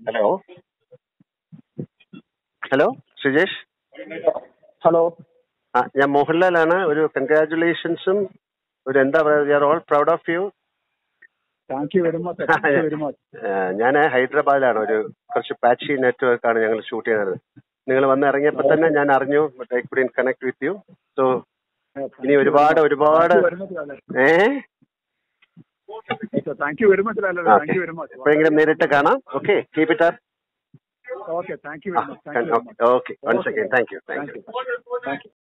hello hello Sujesh hello ആ ഞാൻ മോഹൻലാലാണ് ഒരു കൺഗ്രാറ്റുലേഷൻസും ഒരു എന്താ പറയുക we are all proud of you thank you very much thank you very much ഞാൻ ഹൈദരാബാദിലാണ് ഒരു കുറച്ച് പാച്ചി നെറ്റ്വർക്കാണ് ഞങ്ങൾ ഷൂട്ട് ചെയ്യുന്നത് നിങ്ങൾ വന്ന് ഇറങ്ങിയപ്പോൾ തന്നെ ഞാൻ അറിഞ്ഞു but I couldn't connect with you so ഇനി ഒരുപാട് ഒരുപാട് ഏ thank you very much Lalu thank you very much എപ്പോഴെങ്കിലും നേരിട്ട് കാണാം okay keep it up okay thank you very much thank you very much okay once again thank you thank thank you you thank U